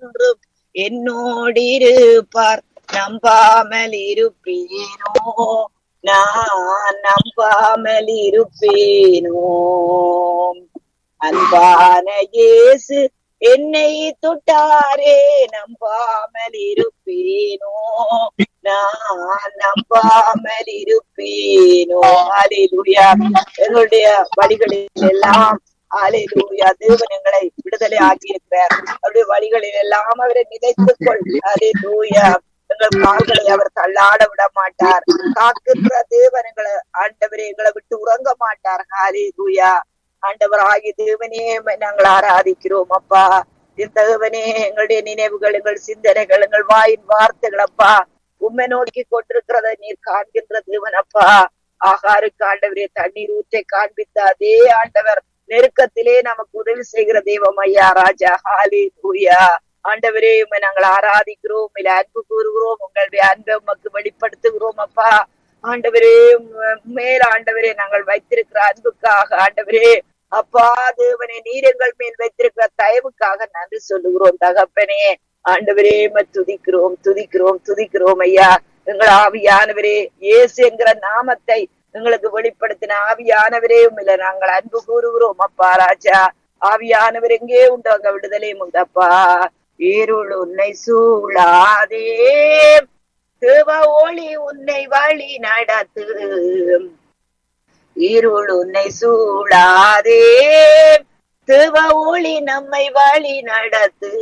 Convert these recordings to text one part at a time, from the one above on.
என்றும் என்னோடிருப்பார் நம்பாமல் இருப்பேனோ நான் நம்பாமல் இருப்பேனோ அன்பான இயேசு என்னை தொட்டாரே நம்பாமல் இருப்பேனோ நான் நம்பாமல் இருப்பேனோ அலையிலுயா எங்களுடைய வழிகளில் எல்லாம் அலையிலுயா தேவன் எங்களை விடுதலை ஆக்கியிருக்கிறார் அவருடைய வழிகளில் எல்லாம் அவரை நினைத்துக் கொள் அலையிலுயா எங்கள் கால்களை அவர் தள்ளாட விட மாட்டார் காக்கின்ற தேவன் எங்களை ஆண்டவரே எங்களை விட்டு உறங்க மாட்டார் ஹalleluya ஆண்டவர் ஆகிய தேவனே நாங்கள் ஆராதிக்கிறோம் அப்பா தேவனே எங்களுடைய நினைவுகள் எங்கள் சிந்தனைகள் எங்கள் வாயின் வார்த்தைகள் அப்பா உண்மை நோக்கி கொண்டிருக்கிறத நீர் காண்கின்ற தேவன் அப்பா ஆகாருக்கு ஆண்டவரே தண்ணீர் ஊற்றை காண்பித்த அதே ஆண்டவர் நெருக்கத்திலே நமக்கு உதவி செய்கிற தெய்வம் ஐயா ராஜா ஹாலி தூயா ஆண்டவரே உண்மை நாங்கள் ஆராதிக்கிறோம் இல்ல அன்பு கூறுகிறோம் உங்களுடைய அன்பை உமக்கு வெளிப்படுத்துகிறோம் அப்பா ஆண்டவரே மேல் ஆண்டவரே நாங்கள் வைத்திருக்கிற அன்புக்காக ஆண்டவரே அப்பா தேவனே நீர் எங்கள் மேல் வைத்திருக்கிற தயவுக்காக நன்றி சொல்லுகிறோம் தகப்பனே ஆண்டவரே துதிக்கிறோம் துதிக்கிறோம் துதிக்கிறோம் ஐயா எங்கள் ஆவியானவரே இயேசு என்கிற நாமத்தை எங்களுக்கு வெளிப்படுத்தின ஆவியானவரே உண்மையில நாங்கள் அன்பு கூறுகிறோம் அப்பா ராஜா ஆவியானவர் எங்கே உண்டு அங்க விடுதலையும் உண்டப்பா இருள் உன்னை சூழாதே தேவ ஒளி உன்னை வழி நடத்து இருள் உன்னை சூழாதே தேவ ஒளி நம்மை வழி நடத்து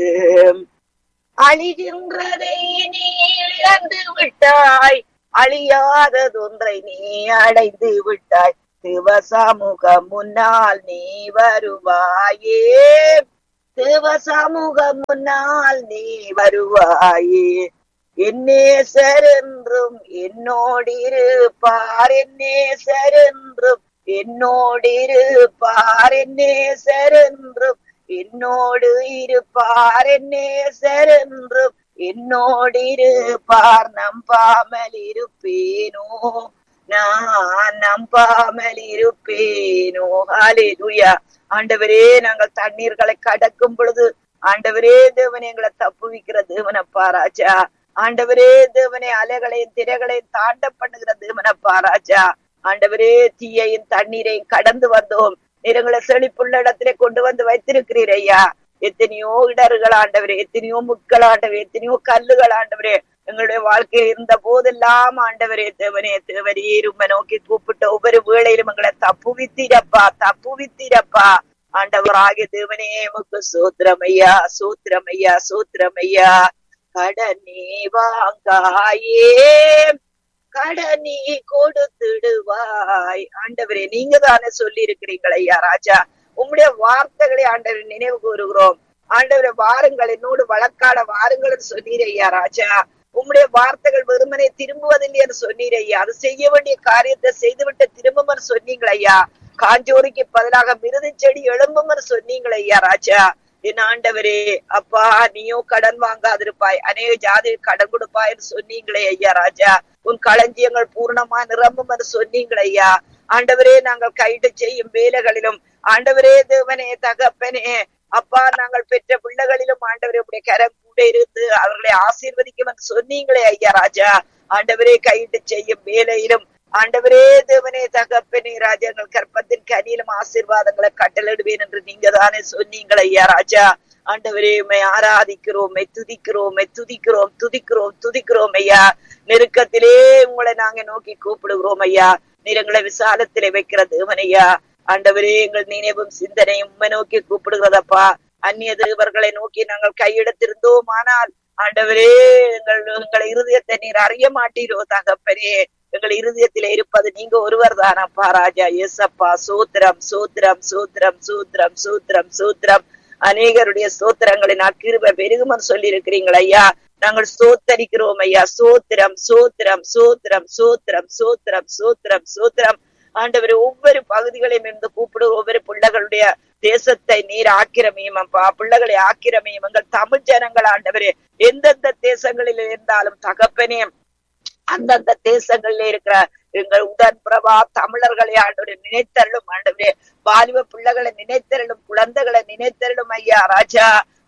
அழிகின்றதை நீ இழந்து விட்டாய் அழியாததொன்றை நீ அடைந்து விட்டாய் சிவ சமூகம் முன்னால் நீ வருவாயே சிவ சமூகம் முன்னால் நீ வருவாயே என்னேசர் என்றும் என்னோடிருப்பார் என்னேசர் என்றும் என்னோடிருப்பார் என்னேசர் என்றும் என்னோடு இருப்பார் என்னேசர் என்றும் என்னோடு இருப்பார் நம்பாமல் இருப்பேனோ நான் நம்பாமல் இருப்பேனோ ஹalleluya ஆண்டவரே நாங்கள் தண்ணீர்களை கடக்கும் பொழுது ஆண்டவரே தேவன் எங்களை தப்புவிக்கிற தேவனப்பா ராஜா ஆண்டவரே தேவனே அலைகளையும் திரைகளையும் தாண்ட பண்ணுகிற தேவனப்பா ராஜா ஆண்டவரே தீயையும் தண்ணீரையும் கடந்து வந்தோம் நிறங்களை செழிப்புள்ள இடத்திலே கொண்டு வந்து வைத்திருக்கிறீர் ஐயா எத்தனையோ இடர்கள் ஆண்டவரே எத்தனையோ முட்கள் ஆண்டவரே எத்தனையோ கல்லுகள் ஆண்டவரே எங்களுடைய வாழ்க்கையில் இருந்த போதெல்லாம் ஆண்டவரே தேவனே தேவரே ரொம்ப நோக்கி கூப்பிட்ட ஒவ்வொரு வேளையிலும் எங்களை தப்புவித்தீரப்பா தப்புவித்தீரப்பா ஆண்டவராகிய தேவனே முக்கு சூத்திரமையா சூத்திரமையா சூத்திரமையா கடனே வாங்காயே கடனே கொடுத்துடுவாய் ஆண்டவரே நீங்க தானே சொல்லி இருக்கிறீங்களா ஐயா ராஜா உம்முடைய வார்த்தைகளை ஆண்டவர் நினைவு கூறுகிறோம் ஆண்டவரை வாருங்கள் என்னோடு வழக்காட வாருங்கள் சொன்னீர் ஐயா ராஜா உம்முடைய வார்த்தைகள் வெறுமனே திரும்புவதில்லை என்று சொன்னீர் ஐயா அது செய்ய வேண்டிய காரியத்தை செய்துவிட்டு திரும்பும் சொன்னீங்கள் ஐயா காஞ்சோரிக்கு பதிலாக மிருது செடி எழும்பும் சொன்னீங்கள் ஐயா ராஜா என் ஆண்டவரே அப்பா நீயோ கடன் வாங்காதிருப்பாய் அநேக ஜாதி கடன் கொடுப்பாய் சொன்னீங்களே ஐயா ராஜா உன் களஞ்சியங்கள் பூர்ணமா நிரம்பும் என்று சொன்னீங்களே ஐயா ஆண்டவரே நாங்கள் கைது செய்யும் வேலைகளிலும் ஆண்டவரே தேவனே தகப்பனே அப்பா நாங்கள் பெற்ற பிள்ளைகளிலும் ஆண்டவரே உடைய கரம் கூட இருந்து அவர்களை ஆசீர்வதிக்கும் என்று சொன்னீங்களே ஐயா ராஜா ஆண்டவரே கையிட்டு செய்யும் வேலையிலும் ஆண்டவரே தேவனே தகப்பனே ராஜாங்கள் கற்பத்தின் கனியிலும் ஆசீர்வாதங்களை கட்டளிடுவேன் என்று நீங்க தானே சொன்னீங்களே ஐயா ராஜா ஆண்டவரே உண்மை ஆராதிக்கிறோம் துதிக்கிறோம் துதிக்கிறோம் துதிக்கிறோம் துதிக்கிறோம் ஐயா நெருக்கத்திலே உங்களை நாங்க நோக்கி கூப்பிடுகிறோம் ஐயா நீரங்களை விசாலத்திலே வைக்கிற தேவனையா ஆண்டவரே எங்கள் நினைவும் சிந்தனையும் உண்மை நோக்கி கூப்பிடுகிறதப்பா அந்நிய தேவர்களை நோக்கி நாங்கள் கையெடுத்திருந்தோம் ஆனால் ஆண்டவரே எங்கள் எங்கள் இருதயத்தை நீர் அறிய மாட்டீரோ தகப்பனே எங்கள் இருதயத்தில இருப்பது நீங்க ஒருவர் தானப்பா ராஜா எஸ்அப்பா சூத்திரம் சூத்திரம் சூத்திரம் சூத்திரம் சூத்திரம் சூத்திரம் அநேகருடைய சோத்திரங்களை நான் கிருப பெருகுமன் சொல்லி இருக்கிறீங்கள் ஐயா நாங்கள் சோத்தரிக்கிறோம் ஐயா சோத்திரம் சோத்திரம் சோத்திரம் சோத்திரம் சோத்திரம் சோத்திரம் சோத்திரம் ஆண்டவர் ஒவ்வொரு பகுதிகளையும் இருந்து கூப்பிடு ஒவ்வொரு பிள்ளைகளுடைய தேசத்தை நீர் ஆக்கிரமியும் அப்பா பிள்ளைகளை ஆக்கிரமியும் எங்கள் தமிழ் ஜனங்கள் ஆண்டவரே எந்தெந்த தேசங்களில் இருந்தாலும் தகப்பனே அந்தந்த தேசங்கள்ல இருக்கிற எங்கள் உடன் பிரபா தமிழர்களை ஆண்டவரை நினைத்தருளும் ஆண்டவரே வாலிப பிள்ளைகளை நினைத்தருளும் குழந்தைகளை நினைத்தருளும் ஐயா ராஜா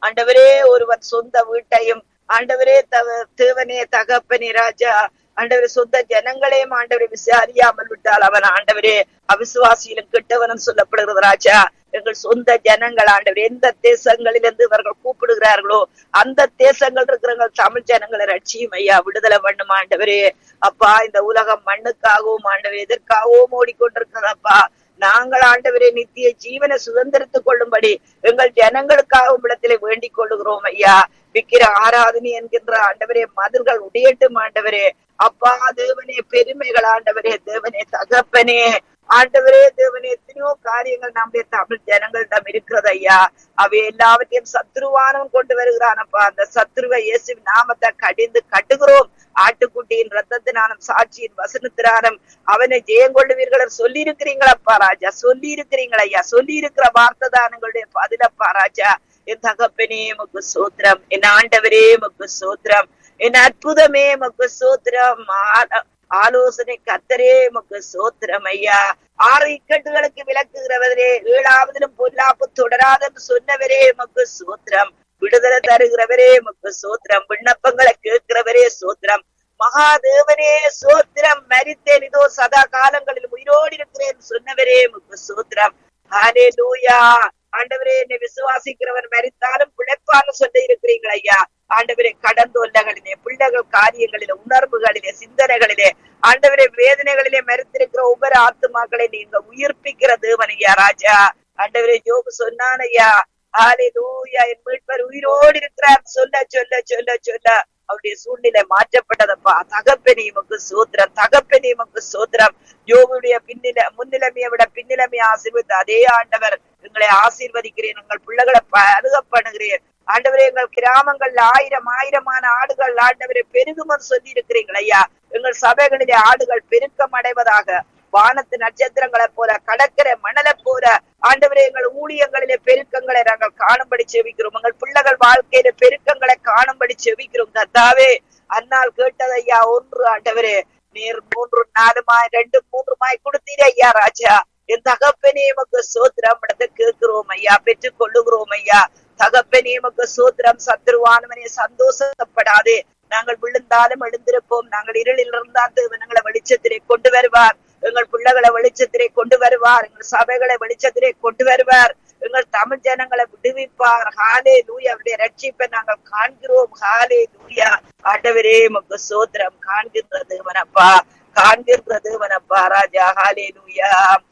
ஆண்டவரே ஒருவன் சொந்த வீட்டையும் ஆண்டவரே தவ- தேவனே தகப்பனே ராஜா ஆண்டவரே சொந்த ஜனங்களையும் ஆண்டவரை விசாரியாமல் விட்டால் அவன் ஆண்டவரே அவிசுவாசியிலும் கெட்டவனும் சொல்லப்படுகிறது ராஜா எங்கள் சொந்த ஜனங்கள் ஆண்டவர் எந்த தேசங்களிலிருந்து இவர்கள் கூப்பிடுகிறார்களோ அந்த தேசங்கள் இருக்கிறவங்க தமிழ் ஜனங்களை ரட்சியும் ஐயா விடுதலை பண்ணும் ஆண்டவரே அப்பா இந்த உலகம் மண்ணுக்காகவும் ஆண்டவர் எதற்காகவும் ஓடிக்கொண்டிருக்கிறதப்பா நாங்கள் ஆண்டவரே நித்திய ஜீவனை சுதந்திரத்துக் கொள்ளும்படி எங்கள் ஜனங்களுக்காக இடத்திலே வேண்டிக் கொள்ளுகிறோம் ஐயா விக்கிர ஆராதனை என்கின்ற ஆண்டவரே மதில்கள் உடையட்டும் ஆண்டவரே அப்பா தேவனே பெருமைகள் ஆண்டவரே தேவனே தகப்பனே ஆண்டவரே தேவனே எத்தனையோ காரியங்கள் நம்முடைய தமிழ் ஜனங்களிடம் இருக்கிறது ஐயா அவை எல்லாவற்றையும் சத்ருவானம் கொண்டு வருகிறானப்பா அந்த சத்ருவை இயேசு நாமத்தை கடிந்து கட்டுகிறோம் ஆட்டுக்குட்டியின் ரத்தத்தினாலும் சாட்சியின் வசனத்தினாலும் அவனை ஜெயம் கொள்ளுவீர்கள் சொல்லி இருக்கிறீங்களப்பா ராஜா சொல்லி இருக்கிறீங்களா ஐயா சொல்லி இருக்கிற வார்த்தை தான் எங்களுடைய பதிலப்பா ராஜா என் தகப்பனே முக்கு சோத்திரம் என் ஆண்டவரே முக்கு சோத்திரம் என் அற்புதமே முக்கு சோத்திரம் ஆ- ஆலோசனை கத்தரே முக்கு சோத்திரம் ஐயா ஆறு இக்கட்டுகளுக்கு விளக்குகிறவரே ஏழாவதிலும் பொல்லாப்பு தொடராதென்று சொன்னவரே முக்கு சோத்திரம் விடுதலை தருகிறவரே முக்கு சோத்திரம் விண்ணப்பங்களை கேட்கிறவரே சோத்திரம் மகாதேவனே சோத்திரம் மரித்தேன் இதோ சதா காலங்களில் உயிரோடு இருக்கிறேன் சொன்னவரே முக்கு சோத்திரம் ஹாலே லூயா ஆண்டவரே என்னை விசுவாசிக்கிறவர் மரித்தாலும் பிழைப்பான்னு சொல்லி இருக்கிறீங்கள் ஐயா ஆண்டவரே கடன் தொல்லைகளிலே பிள்ளைகள் காரியங்களிலே உணர்வுகளிலே சிந்தனைகளிலே ஆண்டவரே வேதனைகளிலே மறுத்திருக்கிற ஒவ்வொரு ஆத்துமாக்களை நீங்க உயிர்ப்பிக்கிற தேவன் ஐயா ராஜா ஆண்டவரே ஜோபு சொன்னான் ஐயா ஆலே லூயா என் மீட்பர் உயிரோடு இருக்கிறார் சொல்ல சொல்ல சொல்ல சொல்ல அவருடைய சூழ்நிலை மாற்றப்பட்டதப்பா தகப்பனி உமக்கு சூத்திரம் தகப்பனி உமக்கு சூத்திரம் யோகுடைய பின்னில முன்னிலைமையை விட பின்னிலைமையை ஆசீர்வதித்த அதே ஆண்டவர் எங்களை ஆசீர்வதிக்கிறேன் உங்கள் பிள்ளைகளை பருக பண்ணுகிறேன் ஆண்டவரே எங்கள் கிராமங்கள்ல ஆயிரம் ஆயிரமான ஆடுகள் ஆண்டவரை பெருகுமன் சொல்லி இருக்கிறீர்கள் ஐயா எங்கள் சபைகளிலே ஆடுகள் பெருக்கம் அடைவதாக வானத்து நட்சத்திரங்களை போல கடற்கரை மணலை போல ஆண்டவரே எங்கள் ஊழியங்களிலே பெருக்கங்களை நாங்கள் காணும்படி செவிக்கிறோம் எங்கள் பிள்ளைகள் வாழ்க்கையில பெருக்கங்களை காணும்படி செவிக்கிறோம் கர்த்தாவே அன்னால் கேட்டதையா ஒன்று ஆண்டவரே நீர் மூன்று நாலுமாய் ரெண்டு மூன்றுமாய் கொடுத்தீரே ஐயா ராஜா என் தகப்பனே எமக்கு சோத்திரம் இடத்தை கேட்கிறோம் ஐயா பெற்றுக் கொள்ளுகிறோம் ஐயா தகப்பனே எமக்கு சோத்திரம் சத்துருவானவனே சந்தோஷப்படாதே நாங்கள் விழுந்தாலும் எழுந்திருப்போம் நாங்கள் இருளில் இருந்தால் தேவனங்களை வெளிச்சத்திலே கொண்டு வருவார் எங்கள் பிள்ளைகளை வெளிச்சத்திலே கொண்டு வருவார் எங்கள் சபைகளை வெளிச்சத்திலே கொண்டு வருவார் எங்கள் தமிழ் ஜனங்களை விடுவிப்பார் ஹாலே லூயா அவருடைய ரட்சிப்பை நாங்கள் காண்கிறோம் ஹாலே லூயா ஆண்டவரே உமக்கு சோத்திரம் காண்கின்ற தேவனப்பா காண்கின்ற தேவனப்பா ராஜா ஹாலே லூயா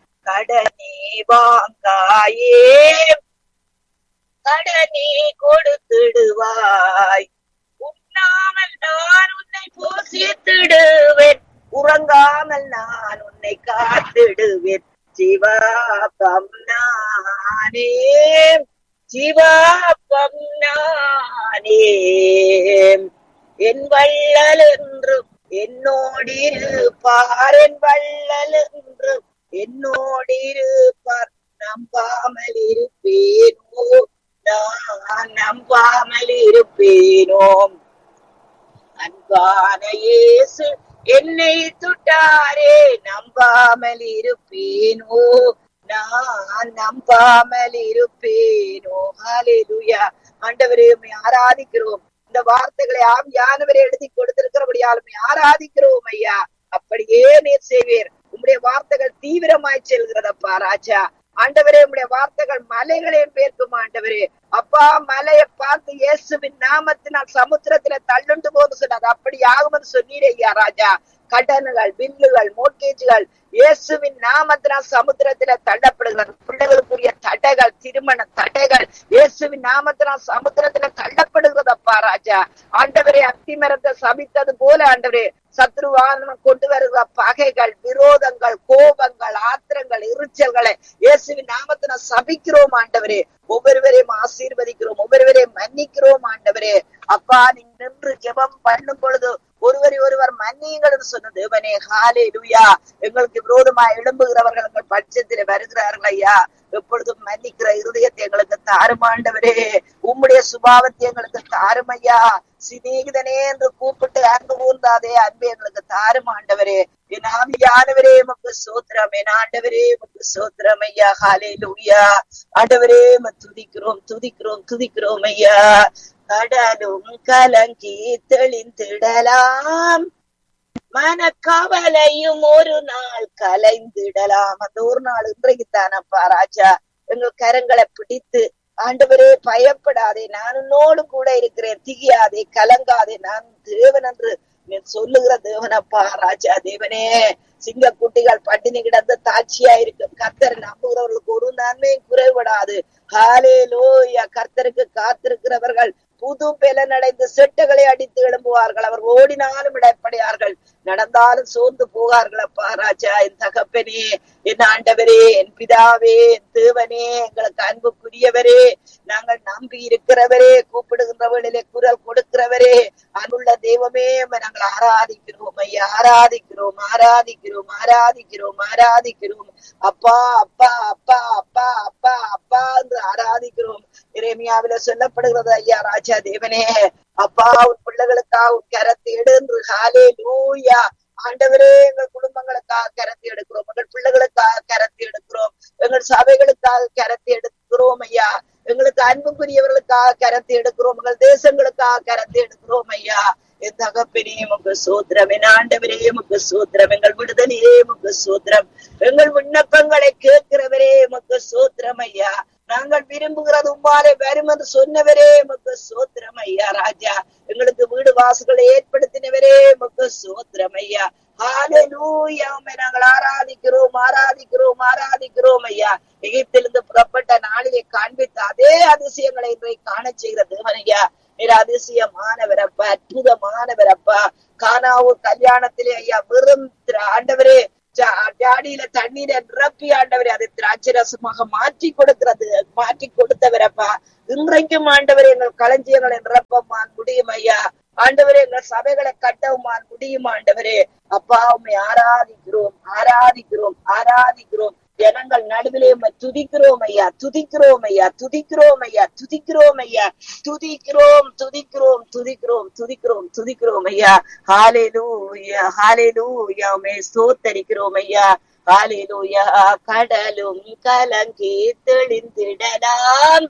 கடனே வாங்காயே கடனே கொடுத்திடுவாய் உண்ணாமல் நான் உன்னை போஷித்திடுவேன் உறங்காமல் நான் உன்னை காத்திடுவேன் சிவாபம் நானே சிவாபம் நானே என் வள்ளல் என்றும் என்னோடிருப்பார் என் வள்ளல் என்றும் என்னோடிருப்பார் நம்பாமல் இருப்பேனோ நான் நம்பாமல் இருப்பேனோ அன்பான இயேசு என்னை தொட்டாரே நம்பாமல் இருப்பேனோ நான் நம்பாமல் இருப்பேனோ ஹalleluya ஆண்டவரே உம்மை ஆராதிக்கிறோம் இந்த வார்த்தைகளை ஆவியானவரே எழுதி கொடுத்திருக்கிறபடியால் உம்மை ஆராதிக்கிறோம் ஐயா அப்படியே நீர் செய்வீர் உம்முடைய வார்த்தைகள் தீவிரமாய் செல்கிறதப்பா ராஜா ஆண்டவரே உம்முடைய வார்த்தைகள் மலைகளையும் பேர்க்கும் ஆண்டவரே அப்பா மலையை பார்த்து இயேசுவின் நாமத்தினால் சமுத்திரத்துல தள்ளுண்டு போது சொன்னார் அப்படி ஆகும்னு சொன்னீரே ஐயா ராஜா கடன்கள் பில்லுகள் மோட்கேஜுகள் இயேசுவின் நாமத்தினால் சமுத்திரத்தில தள்ளப்படுகிறது பிள்ளைகளுக்குரிய தடைகள் திருமண தடைகள் இயேசுவின் நாமத்தினால் சமுத்திரத்தில தள்ளப்படுகிறதப்பா ராஜா ஆண்டவரே அத்திமரத்தை சபித்தது போல ஆண்டவரே சத்ருவானம் கொண்டு வருகிற பகைகள் விரோதங்கள் கோபங்கள் ஆத்திரங்கள் எரிச்சல்களை இயேசுவின் நாமத்தின சபிக்கிறோம் ஆண்டவரே ஒவ்வொருவரையும் ஆசீர்வதிக்கிறோம் ஒவ்வொருவரையும் மன்னிக்கிறோம் ஆண்டவரே அப்பா நீ நின்று ஜெபம் பண்ணும் பொழுது ஒருவரை ஒருவர் மன்னியுங்கள் என்று சொன்ன தேவனே ஹாலே லூயா எங்களுக்கு விரோதமாய் எழும்புகிறவர்கள் எங்கள் பட்சத்தில் வருகிறார்கள் ஐயா எப்பொழுதும் மன்னிக்கிற இருதயத்தை எங்களுக்கு தாருமாண்டவரே உம்முடைய சுபாவத்தை எங்களுக்கு தாருமையா சிநேகிதனே என்று கூப்பிட்டு அன்பு கூர்ந்தாதே அன்பு எங்களுக்கு தாருமாண்டவரே என் ஆவியானவரே உமக்கு சோத்திரம் என் ஆண்டவரே உமக்கு சோத்திரம் ஐயா ஹாலே லூயா ஆண்டவரே உம்மை துதிக்கிறோம் துதிக்கிறோம் துதிக்கிறோம் ஐயா கடலும் கலங்கி தெளிந்திடலாம் மனக்கவலையும் ஒரு நாள் கலைந்திடலாம் அந்த ஒரு நாள் இன்றைக்கு தானப்பா ராஜா எங்கள் கரங்களை பிடித்து ஆண்டவரே பயப்படாதே நான் உன்னோடு கூட இருக்கிறேன் திகியாதே கலங்காதே நான் தேவன் என்று நீ சொல்லுகிற தேவனப்பா ராஜா தேவனே சிங்க குட்டிகள் பட்டினி கிடந்து தாட்சியா இருக்கும் கர்த்தர் நம்புகிறவர்களுக்கு ஒரு நன்மையும் குறைவிடாது ஹாலே லோயா கர்த்தருக்கு காத்திருக்கிறவர்கள் புது பெலன் அடைந்து செட்டுகளை அடித்து எழும்புவார்கள் அவர் ஓடினாலும் இடைப்படையார்கள் நடந்தாலும் சோர்ந்து போவார்கள் அப்பா ராஜா என் தகப்பனே என் ஆண்டவரே என் பிதாவே என் தேவனே எங்களுக்கு அன்புக்குரியவரே நாங்கள் நம்பி இருக்கிறவரே கூப்பிடுகின்றவர்களிலே குரல் கொடுக்கிறவரே அன்புள்ள தெய்வமே உம்மை நாங்கள் ஆராதிக்கிறோம் ஐயா ஆராதிக்கிறோம் ஆராதிக்கிறோம் ஆராதிக்கிறோம் ஆராதிக்கிறோம் அப்பா அப்பா அப்பா அப்பா அப்பா அப்பா என்று ஆராதிக்கிறோம் இறைமையாவில சொல்லப்படுகிறது ஐயா ராஜா தேவனே அப்பா உன் பிள்ளைகளுக்கா உன் கரத்தை எடு என்று ஹாலே லூயா ஆண்டவரே எங்கள் குடும்பங்களுக்காக கரத்தை எடுக்கிறோம் எங்கள் பிள்ளைகளுக்காக கரத்தை எடுக்கிறோம் எங்கள் சபைகளுக்காக கரத்தை எடுக்கிறோம் ஐயா எங்களுக்கு அன்புக்குரியவர்களுக்காக கரத்தை எடுக்கிறோம் எங்கள் தேசங்களுக்காக கரத்தை எடுக்கிறோம் ஐயா என் தகப்பனே உமக்கு சூத்திரம் என் ஆண்டவரே உமக்கு சூத்திரம் எங்கள் விடுதலையே உமக்கு சூத்திரம் எங்கள் விண்ணப்பங்களை கேட்கிறவரே உமக்கு சூத்திரம் ஐயா நாங்கள் விரும்புகிறது உம்மாலே வரும் என்று சொன்னவரே உமக்கு சோத்திரம் ஐயா ராஜா எங்களுக்கு வீடு வாசுகளை ஏற்படுத்தினவரே உமக்கு சோத்திரம் ஐயா ஹalleluya உம்மை நாங்கள் ஆராதிக்கிறோம் ஆராதிக்கிறோம் ஆராதிக்கிறோம் ஐயா எகிப்திலிருந்து புறப்பட்ட நாளிலே காண்பித்த அதே அதிசயங்களை இன்றைக்கு காண செய்கிற தேவன் ஐயா நீர் அதிசயமானவரப்பா அற்புதமானவரப்பா காணாவூர் கல்யாணத்திலே ஐயா வெறும் ஆண்டவரே ஜாடியில தண்ணீரை நிரப்பி ஆண்டவரே அதை திராட்சரசமாக மாற்றி கொடுக்கிறது மாற்றி கொடுத்தவரப்பா இன்றைக்கும் ஆண்டவரே எங்கள் களஞ்சியங்களை நிரப்பமான் முடியும் ஐயா ஆண்டவரே எங்கள் சபைகளை கட்டவுமான் முடியும் ஆண்டவரே அப்பா உண்மை ஆராதிக்கிறோம் ஆராதிக்கிறோம் ஆராதிக்கிறோம் ஜனங்கள் நடுவிலே துதிக்கிறோம் ஐயா துதிக்கிறோம் ஐயா துதிக்கிறோம் ஐயா துதிக்கிறோம் ஐயா துதிக்கிறோம் துதிக்கிறோம் துதிக்கிறோம் துதிக்கிறோம் துதிக்கிறோம் ஐயா ஹாலேலூயா ஹாலேலூயா உமே ஸ்தோத்தரிக்கிறோம் ஐயா ஹாலேலூயா கடலும் கலங்கி தெளிந்திடலாம்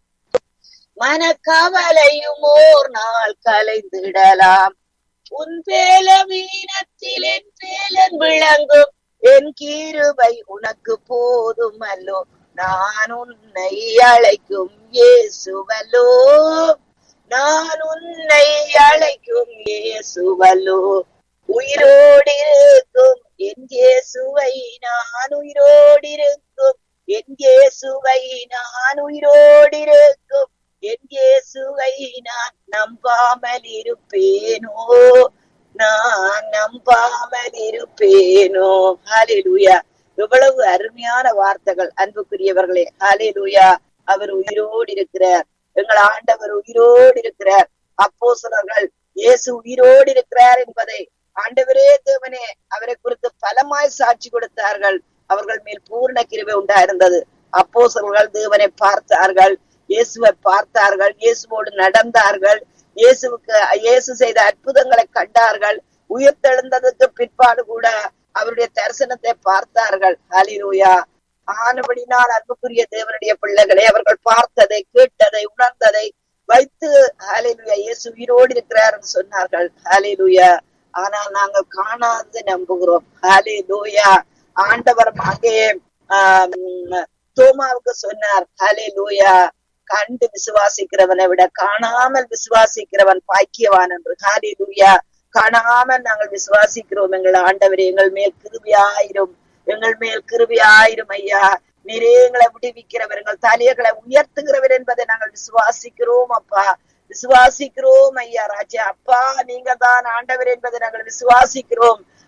மனக்கவலையும் ஓர் நாள் கலைந்திடலாம் உன் பேல வீணத்தில் என் பேலன் விளங்கும் என் கீருபை உனக்கு போதும் அல்லோ நான் உன்னை அழைக்கும் இயேசுவல்லோ நான் உன்னை அழைக்கும் இயேசுவல்லோ உயிரோடு இருக்கும் என் இயேசுவை நான் உயிரோடு இருக்கும் என் இயேசுவை நான் உயிரோடு இருக்கும் என் இயேசுவை நான் நம்பாமல் இருப்பேனோ நான் நம்பாமல் இருப்பேனோ ஹalleluya எவ்வளவு அருமையான வார்த்தைகள் அன்புக்குரியவர்களே ஹalleluya அவர் உயிரோடு இருக்கிறார் எங்கள் ஆண்டவர் உயிரோடு இருக்கிறார் அப்போ சிலர்கள் இயேசு உயிரோடு இருக்கிறார் என்பதை ஆண்டவரே தேவனே அவரை குறித்து பலமாய் சாட்சி கொடுத்தார்கள் அவர்கள் மேல் பூர்ண கிருபை உண்டாயிருந்தது அப்போ சிலர்கள் தேவனை பார்த்தார்கள் இயேசுவை பார்த்தார்கள் இயேசுவோடு நடந்தார்கள் இயேசுவுக்கு இயேசு செய்த அற்புதங்களை கண்டார்கள் உயிர் தெழுந்ததுக்கு பிற்பாடு கூட அவருடைய தரிசனத்தை பார்த்தார்கள் ஹலிலூயா ஆனபடினால் அன்புக்குரிய தேவனுடைய பிள்ளைகளை அவர்கள் பார்த்ததை கேட்டதை உணர்ந்ததை வைத்து ஹலிலுயா இயேசு உயிரோடு இருக்கிறார் என்று சொன்னார்கள் ஹலிலுயா ஆனால் நாங்கள் காணாது நம்புகிறோம் ஹலிலூயா ஆண்டவர் அங்கே ஆஹ் தோமாவுக்கு சொன்னார் ஹலிலூயா கண்டு விசுவாசிக்கிறவனை விட காணாமல் விசுவாசிக்கிறவன் பாக்கியவான் என்று ஹாலிலூயா காணாமல் நாங்கள் விசுவாசிக்கிறோம் எங்கள் ஆண்டவர் எங்கள் மேல் கிருபியாயிரும் எங்கள் மேல் கிருபியாயிரும் ஐயா நீரே எங்களை விடுவிக்கிறவர் எங்கள் தலையர்களை உயர்த்துகிறவர் என்பதை நாங்கள் விசுவாசிக்கிறோம் அப்பா விசுவாசிக்கிறோம் ஐயா ராஜா அப்பா நீங்க தான் ஆண்டவர் என்பதை நாங்கள் விசுவாசிக்கிறோம்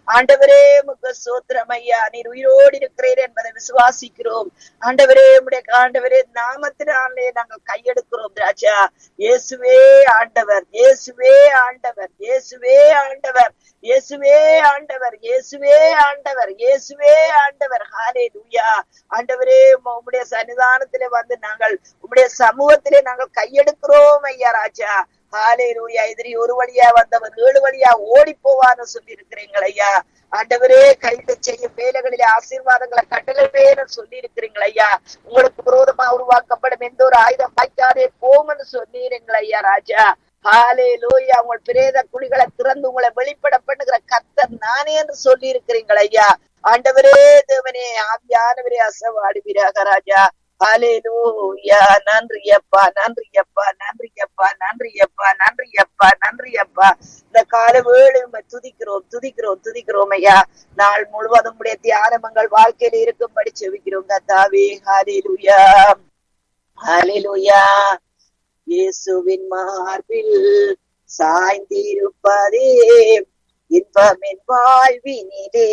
ஆண்டவரே முக சோத்திரம் ஐயா நீர் உயிரோடு இருக்கிறீர் என்பதை விசுவாசிக்கிறோம் ஆண்டவரே உடைய ஆண்டவரே நாமத்தினாலே நாங்கள் கையெடுக்கிறோம் ராஜா இயேசுவே ஆண்டவர் இயேசுவே ஆண்டவர் இயேசுவே ஆண்டவர் இயேசுவே ஆண்டவர் இயேசுவே ஆண்டவர் இயேசுவே ஆண்டவர் ஹாலே லூயா ஆண்டவரே உம்முடைய சன்னிதானத்திலே வந்து நாங்கள் உம்முடைய சமூகத்திலே நாங்கள் கையெடுக்கிறோம் ஐயா ராஜா ஹாலே லூயா எதிரி ஒரு வழியா வந்தவன் ஏழு வழியா ஓடி போவான்னு சொல்லி இருக்கிறீங்கள் ஐயா ஆண்டவரே கைது செய்யும் வேலைகளிலே ஆசீர்வாதங்களை கட்டளவேன்னு சொல்லி இருக்கிறீங்கள் ஐயா உங்களுக்கு விரோதமா உருவாக்கப்படும் எந்த ஒரு ஆயுதம் வாய்க்காதே போங்கன்னு சொன்னீருங்கள் ஐயா ராஜா ஹாலே லூயா உங்கள் பிரேத குழிகளை திறந்து உங்களை வெளிப்பட பண்ணுகிற கத்தர் நானே என்று சொல்லி இருக்கிறீங்கள் ஐயா ஆண்டவரே தேவனே ஆவியானவரே அசவாடுவீராக ராஜா ஹalleluya நன்றி அப்பா நன்றி அப்பா நன்றி அப்பா நன்றி அப்பா நன்றி அப்பா நன்றி அப்பா இந்த கால வேளை துதிக்கிறோம் துதிக்கிறோம் துதிக்கிறோம் ஐயா நாள் முழுவதும் உடைய தியானமங்கள் வாழ்க்கையில இருக்கும்படி செவிக்கிறோம் கத்தாவே ஹalleluya ஹalleluya இயேசுவின் மார்பில் சாய்ந்திருப்பதே இன்பமின் வாழ்வினிலே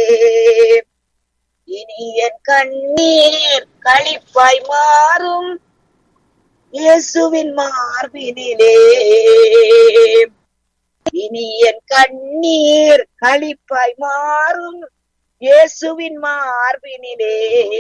இனி என் கண்ணீர் களிப்பாய் மாறும் இயேசுவின் மார்பினிலே இனி என் கண்ணீர் களிப்பாய் மாறும் இயேசுவின் மார்பினிலே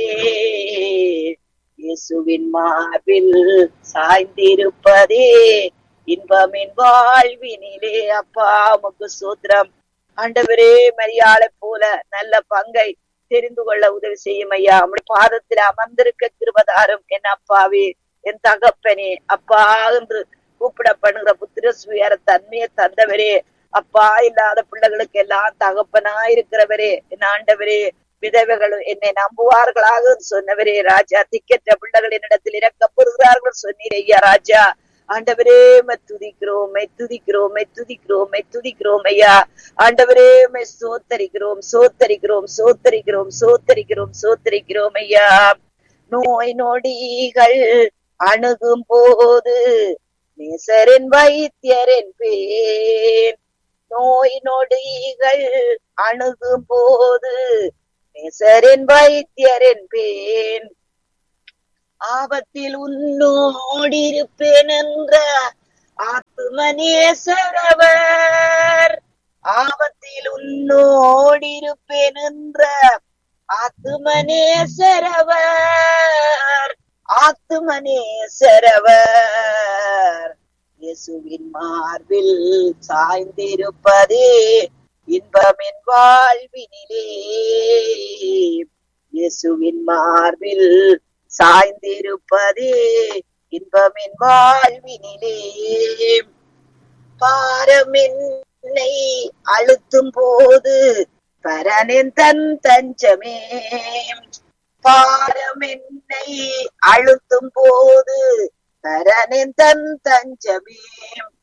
இயேசுவின் மார்பில் சாய்ந்திருப்பதே இன்பமின் வாழ்வினிலே அப்பா உமக்கு சூத்திரம் ஆண்டவரே மரியாதை போல நல்ல பங்கை தெரிந்து கொள்ள உதவி செய்யும் ஐயா உடைய பாதத்தில் அமர்ந்திருக்க கிருபதாரும் என் அப்பாவே என் தகப்பனே அப்பா என்று கூப்பிடப்படுகிற புத்திர சுயர தன்மையை தந்தவரே அப்பா இல்லாத பிள்ளைகளுக்கு எல்லாம் தகப்பனா இருக்கிறவரே என் ஆண்டவரே விதவைகள் என்னை நம்புவார்களாக சொன்னவரே ராஜா திக்கற்ற பிள்ளைகள் என்னிடத்தில் இறக்கப்படுகிறார்கள் சொன்னீர் ஐயா ராஜா ஆண்டவரே துதிக்கிறோம் துதிக்கிறோம் துதிக்கிறோம் துதிக்கிறோம் ஐயா ஆண்டவரே சோத்தரிக்கிறோம் சோத்தரிக்கிறோம் சோத்தரிக்கிறோம் சோத்தரிக்கிறோம் சோத்தரிக்கிறோம் ஐயா நோய் நொடிகள் அணுகும் போது நேசரின் வைத்தியரின் பேர் நோய் நொடிகள் அணுகும் போது நேசரின் வைத்தியரின் பேன் ஆபத்தில் உன்னோடிருப்பேன் என்ற ஆத்துமனேசரவர் ஆபத்தில் உன்னோடிருப்பேன் என்ற ஆத்துமனேசரவர் ஆத்துமனேசரவர் இயேசுவின் மார்பில் சாய்ந்திருப்பதே இன்பமின் வாழ்வினிலே இயேசுவின் மார்பில் சாய்ந்திருப்பதே இன்பமின் வாழ்வினிலே பாரம் என்னை அழுத்தும் போது பரனின் தன் தஞ்சமே பாரம் என்னை அழுத்தும் போது பரனின் தன் தஞ்சமே